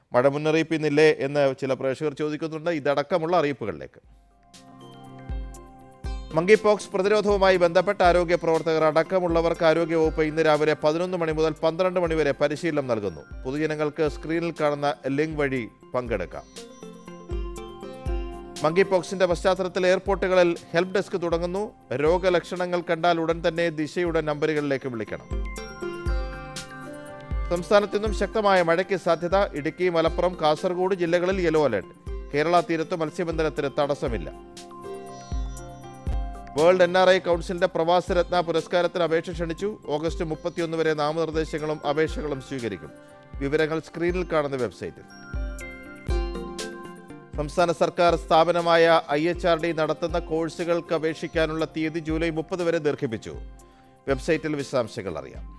മഴ മുന്നറിയിപ്പ് ഇന്നില്ലേ എന്ന് ചില പ്രേക്ഷകർ ചോദിക്കുന്നുണ്ട് ഇതടക്കമുള്ള അറിയിപ്പുകളിലേക്ക് മങ്കി പോക്സ് പ്രതിരോധവുമായി ബന്ധപ്പെട്ട ആരോഗ്യ പ്രവർത്തകർ അടക്കമുള്ളവർക്ക് ആരോഗ്യവകുപ്പ് ഇന്ന് രാവിലെ പതിനൊന്ന് മണി മുതൽ പന്ത്രണ്ട് മണി വരെ പരിശീലനം നൽകുന്നു പൊതുജനങ്ങൾക്ക് സ്ക്രീനിൽ കാണുന്ന ലിങ്ക് വഴി പങ്കെടുക്കാം മങ്കി പോക്സിന്റെ പശ്ചാത്തലത്തിൽ എയർപോർട്ടുകളിൽ ഹെൽപ്പ് ഡെസ്ക് തുടങ്ങുന്നു രോഗലക്ഷണങ്ങൾ കണ്ടാൽ ഉടൻ തന്നെ ദിശയുടെ നമ്പറുകളിലേക്ക് വിളിക്കണം സംസ്ഥാനത്ത് നിന്നും ശക്തമായ മഴയ്ക്ക് സാധ്യത ഇടുക്കി മലപ്പുറം കാസർഗോഡ് ജില്ലകളിൽ യെല്ലോ അലർട്ട് കേരള തീരത്ത് മത്സ്യബന്ധനത്തിന് തടസ്സമില്ല വേൾഡ് എൻ ആർ ഐ കൗൺസിലിന്റെ പ്രവാസരത്ന പുരസ്കാരത്തിന് അപേക്ഷ ക്ഷണിച്ചു ഓഗസ്റ്റ് മുപ്പത്തിയൊന്ന് വരെ നാമനിർദ്ദേശങ്ങളും അപേക്ഷകളും സ്വീകരിക്കും വിവരങ്ങൾ സ്ക്രീനിൽ കാണുന്ന വെബ്സൈറ്റിൽ സംസ്ഥാന സർക്കാർ സ്ഥാപനമായ ഐ എച്ച് ആർ ഡി നടത്തുന്ന കോഴ്സുകൾക്ക് അപേക്ഷിക്കാനുള്ള തീയതി ജൂലൈ മുപ്പത് വരെ ദീർഘിപ്പിച്ചു വെബ്സൈറ്റിൽ വിശദാംശങ്ങൾ അറിയാം